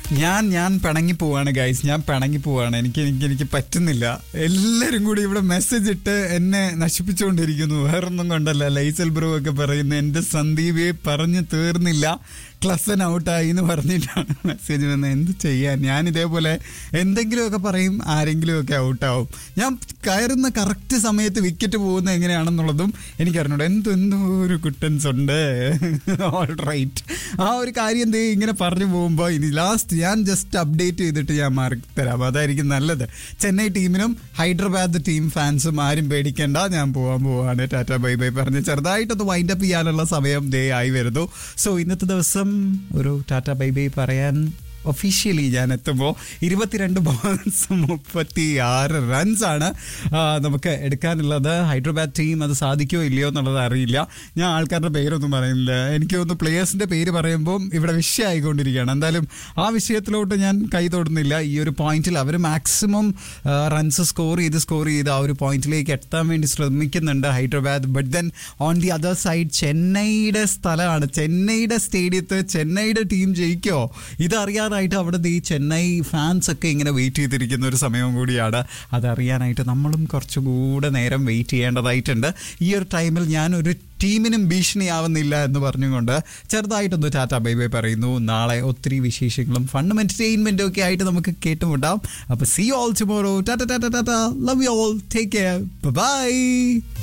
ഞാൻ ഞാൻ പിണങ്ങി പോവാണ് ഗൈസ് ഞാൻ പിണങ്ങി പോവാണ് എനിക്ക് എനിക്ക് എനിക്ക് പറ്റുന്നില്ല എല്ലാരും കൂടി ഇവിടെ മെസ്സേജ് ഇട്ട് എന്നെ നശിപ്പിച്ചുകൊണ്ടിരിക്കുന്നു വേറൊന്നും കൊണ്ടല്ല ലൈസൽ ബ്രോ ഒക്കെ പറയുന്നു എന്റെ സന്ദീപെ പറഞ്ഞു തീർന്നില്ല ക്ലസൻ ഔട്ടായി എന്ന് പറഞ്ഞിട്ടാണ് മെസ്സേജ് വന്നത് എന്ത് ചെയ്യാൻ ഞാൻ ഇതേപോലെ എന്തെങ്കിലുമൊക്കെ പറയും ആരെങ്കിലും ഒക്കെ ഔട്ടാവും ഞാൻ കയറുന്ന കറക്റ്റ് സമയത്ത് വിക്കറ്റ് പോകുന്നത് എങ്ങനെയാണെന്നുള്ളതും എനിക്കറിഞ്ഞൂടെ എന്തോ എന്തോ ഒരു കുട്ടൻസ് ഉണ്ട് ഓൾ റൈറ്റ് ആ ഒരു കാര്യം ദേ ഇങ്ങനെ പറഞ്ഞു പോകുമ്പോൾ ഇനി ലാസ്റ്റ് ഞാൻ ജസ്റ്റ് അപ്ഡേറ്റ് ചെയ്തിട്ട് ഞാൻ മാറി തരാം അതായിരിക്കും നല്ലത് ചെന്നൈ ടീമിനും ഹൈദരാബാദ് ടീം ഫാൻസും ആരും പേടിക്കേണ്ട ഞാൻ പോവാൻ പോവാണ് ടാറ്റ ബൈ ബൈ പറഞ്ഞ് ചെറുതായിട്ടൊന്ന് വൈൻഡ് അപ്പ് ചെയ്യാനുള്ള സമയം ദേ ആയി വരുന്നു സോ ഇന്നത്തെ ദിവസം ഒരു ടാറ്റ ബൈ ബൈ പറയാൻ ഒഫീഷ്യലി ഞാൻ എത്തുമ്പോൾ ഇരുപത്തിരണ്ട് ബോൾസ് മുപ്പത്തി ആറ് റൺസ് ആണ് ആ, നമുക്ക് എടുക്കാനുള്ളത് ഹൈദരാബാദ് ടീം അത് സാധിക്കുമോ ഇല്ലയോ എന്നുള്ളത് അറിയില്ല ഞാൻ ആൾക്കാരുടെ പേരൊന്നും പറയുന്നില്ല എനിക്ക് തോന്നുന്നു പ്ലേയേഴ്സിന്റെ പേര് പറയുമ്പോൾ ഇവിടെ വിഷയമായിക്കൊണ്ടിരിക്കുകയാണ് എന്തായാലും ആ വിഷയത്തിലോട്ട് ഞാൻ കൈ തൊടുന്നില്ല ഈ ഒരു പോയിന്റിൽ അവർ മാക്സിമം റൺസ് സ്കോർ ചെയ്ത് സ്കോർ ചെയ്ത് ആ ഒരു പോയിന്റിലേക്ക് എത്താൻ വേണ്ടി ശ്രമിക്കുന്നുണ്ട് Hyderabad but then on the other side ചെന്നൈയുടെ സ്ഥലമാണ് ചെന്നൈയുടെ സ്റ്റേഡിയത്ത് ചെന്നൈയുടെ ടീം ജയിക്കോ ഇതറിയാനായിട്ട് അവിടെ ഈ ചെന്നൈ ഫാൻസ് ഒക്കെ ഇങ്ങനെ വെയിറ്റ് ചെയ്തിരിക്കുന്ന ഒരു സമയം കൂടിയാണ് അതറിയാനായിട്ട് നമ്മളും കുറച്ചുകൂടെ നേരം വെയിറ്റ് ചെയ്യേണ്ടതായിട്ടുണ്ട് ഈ ഒരു ടൈമിൽ ഞാൻ ഒരു ടീമിനും ഭീഷണിയാവുന്നില്ല എന്ന് പറഞ്ഞുകൊണ്ട് ചെറുതായിട്ടൊന്ന് ടാറ്റ ബൈ ബൈ പറയുന്നു നാളെ ഒത്തിരി വിശേഷങ്ങളും ഫണ്ടും എന്റർടൈൻമെന്റും ഒക്കെ ആയിട്ട് നമുക്ക് കേട്ടുമുട്ടാം അപ്പൊ see all tomorrow tata tata tata love you all take care by